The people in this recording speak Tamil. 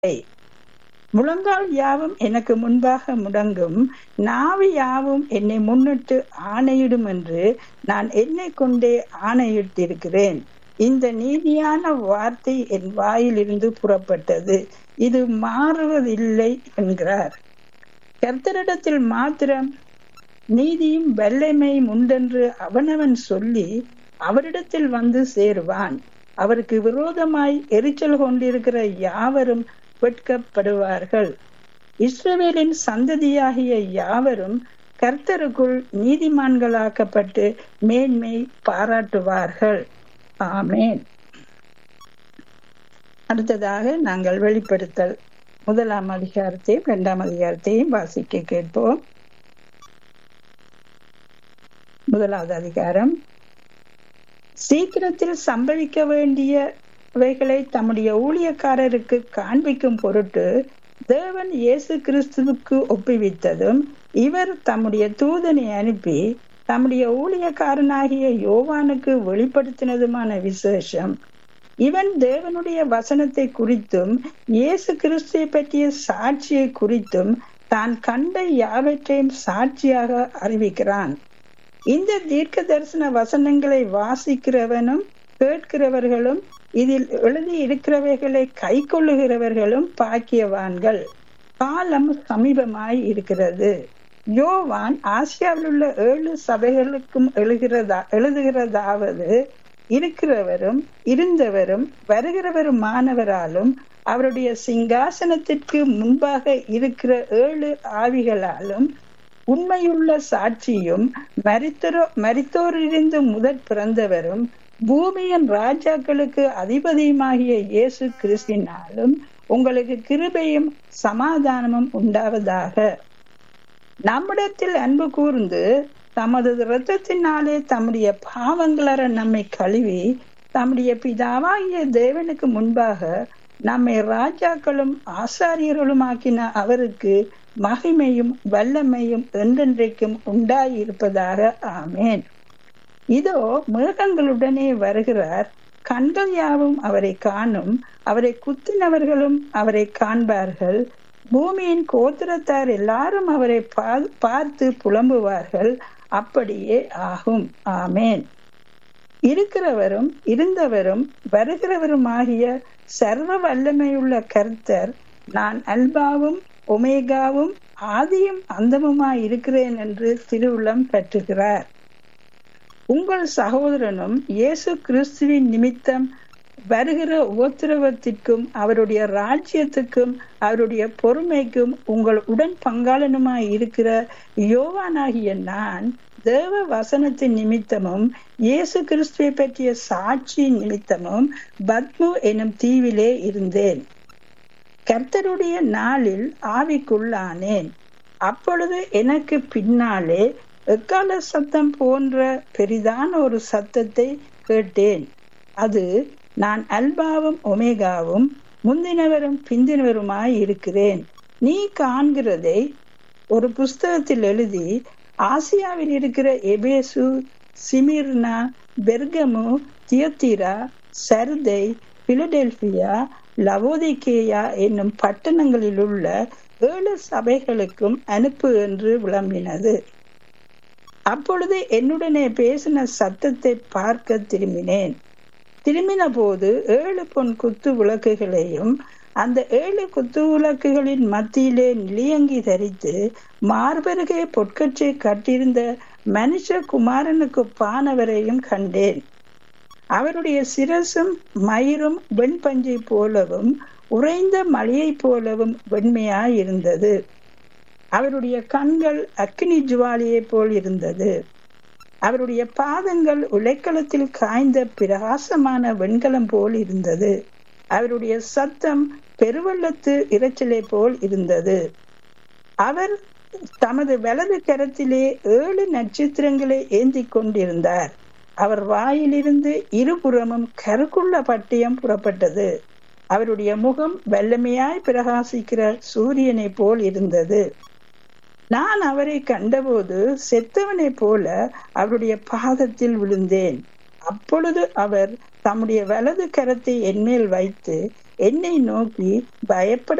முழங்கால் யாவும் எனக்கு முன்பாக முடங்கும் நாவு யாவும் என்னை முன்னிட்டு ஆணையிடும் என்று நான் என்னை கொண்டே ஆணையிட்டிருக்கிறேன் இந்த நீதியான வார்த்தை என் வாயிலிருந்து புறப்பட்டது இது மாறுவதில்லை என்கிறார் கர்த்தரிடத்தில் மாத்திரம் நீதியும் வல்லமையும் உண்டென்று அவனவன் சொல்லி அவரிடத்தில் வந்து சேருவான் அவருக்கு விரோதமாய் எரிச்சல் கொண்டிருக்கிற யாவரும் வெட்கப்படுவார்கள் இஸ்ரவேலின் சந்ததியாகிய யாவரும் கர்த்தருக்குள் நீதிமான்களாக்கப்பட்டு மேன்மை பாராட்டுவார்கள் ஆமேன் அடுத்ததாக நாங்கள் வெளிப்படுத்தல் முதலாம் அதிகாரத்தையும் இரண்டாம் அதிகாரத்தையும் வாசிக்க கேட்போம் முதலாவது அதிகாரம் சீக்கிரத்தில் சம்பவிக்க வேண்டியவைகளை தம்முடைய ஊழியக்காரருக்கு காண்பிக்கும் பொருட்டு தேவன் இயேசு கிறிஸ்துவுக்கு ஒப்புவித்ததும் இவர் தம்முடைய தூதனை அனுப்பி தம்முடைய ஊழியக்காரனாகிய யோவானுக்கு வெளிப்படுத்தினதுமான விசேஷம் இவன் தேவனுடைய வசனத்தை குறித்தும் இயேசு கிறிஸ்துவை பற்றிய சாட்சியை குறித்தும் தான் கண்ட யாவற்றையும் சாட்சியாக அறிவிக்கிறான் இந்த தீர்க்க தரிசன வசனங்களை வாசிக்கிறவனும் கேட்கிறவர்களும் இதில் எழுதி இருக்கிறவைகளை கை கொள்ளுகிறவர்களும் பாக்கியவான்கள் காலம் சமீபமாய் இருக்கிறது யோவான் ஆசியாவில் உள்ள ஏழு சபைகளுக்கும் எழுகிறதா எழுதுகிறதாவது இருக்கிறவரும் இருந்தவரும் வருகிறவருமானவராலும் அவருடைய சிங்காசனத்திற்கு முன்பாக இருக்கிற ஏழு ஆவிகளாலும் உண்மையுள்ள சாட்சியும் மரித்தரோ மரித்தோரிலிருந்து முதற் பிறந்தவரும் பூமியின் ராஜாக்களுக்கு அதிபதியுமாகிய இயேசு கிறிஸ்தினாலும் உங்களுக்கு கிருபையும் சமாதானமும் உண்டாவதாக நம்மிடத்தில் அன்பு கூர்ந்து தமது இரத்தத்தினாலே தம்முடைய பாவங்களற நம்மை கழுவி தம்முடைய பிதாவாகிய தேவனுக்கு முன்பாக நம்மை ராஜாக்களும் ஆசாரியர்களுமாக்கின அவருக்கு மகிமையும் வல்லமையும் என்றென்றைக்கும் உண்டாயிருப்பதாக ஆமேன் இதோ மிருகங்களுடனே வருகிறார் கண்கள் யாவும் அவரை காணும் அவரை குத்தினவர்களும் அவரை காண்பார்கள் பூமியின் கோத்திரத்தார் எல்லாரும் அவரை பார்த்து புலம்புவார்கள் அப்படியே ஆகும் ஆமேன் இருக்கிறவரும் இருந்தவரும் வருகிறவருமாகிய சர்வ வல்லமையுள்ள கர்த்தர் நான் அல்பாவும் ஒமேகாவும் ஆதியும் அந்தமுமாய் இருக்கிறேன் என்று திருவுளம் பெற்றுகிறார் உங்கள் சகோதரனும் இயேசு கிறிஸ்துவின் நிமித்தம் வருகிற உபத்திரவத்திற்கும் அவருடைய ராஜ்யத்துக்கும் அவருடைய பொறுமைக்கும் உங்கள் உடன் பங்காளனுமாய் இருக்கிற யோவானாகிய நான் தேவ வசனத்தின் நிமித்தமும் இயேசு கிறிஸ்துவை பற்றிய சாட்சி நிமித்தமும் பத்மு எனும் தீவிலே இருந்தேன் கர்த்தருடைய நாளில் ஆவிக்குள்ளானேன் அப்பொழுது எனக்கு பின்னாலே எக்கால சத்தம் போன்ற பெரிதான ஒரு சத்தத்தை கேட்டேன் அது நான் அல்பாவும் ஒமேகாவும் முந்தினவரும் பிந்தினவருமாய் இருக்கிறேன் நீ காண்கிறதை ஒரு புஸ்தகத்தில் எழுதி ஆசியாவில் இருக்கிற எபேசு சிமிர்னா பெர்கமு தியோத்திரா சர்தை பிலடெல்பியா லவோதிகேயா என்னும் பட்டணங்களில் உள்ள ஏழு சபைகளுக்கும் அனுப்பு என்று விளம்பினது அப்பொழுது என்னுடனே பேசின சத்தத்தை பார்க்க திரும்பினேன் திரும்பின போது ஏழு பொன் குத்து விளக்குகளையும் அந்த ஏழு குத்து விளக்குகளின் மத்தியிலே நிலியங்கி தரித்து மார்பருகே பொற்கச்சை கட்டியிருந்த மனுஷ குமாரனுக்கு பானவரையும் கண்டேன் அவருடைய சிரசும் மயிரும் வெண்பஞ்சை போலவும் உறைந்த மலையை போலவும் வெண்மையாயிருந்தது அவருடைய கண்கள் அக்னி ஜுவாலியை போல் இருந்தது அவருடைய பாதங்கள் உலைக்களத்தில் காய்ந்த பிரகாசமான வெண்கலம் போல் இருந்தது அவருடைய சத்தம் பெருவெள்ளத்து இரைச்சலை போல் இருந்தது அவர் தமது வலது கரத்திலே ஏழு நட்சத்திரங்களை ஏந்தி கொண்டிருந்தார் அவர் வாயிலிருந்து இருபுறமும் கருக்குள்ள பட்டயம் புறப்பட்டது அவருடைய முகம் வெள்ளமையாய் பிரகாசிக்கிற சூரியனை போல் இருந்தது நான் அவரை கண்டபோது செத்தவனைப் போல அவருடைய பாதத்தில் விழுந்தேன் அப்பொழுது அவர் தம்முடைய வலது கரத்தை என்மேல் வைத்து என்னை நோக்கி பயப்பட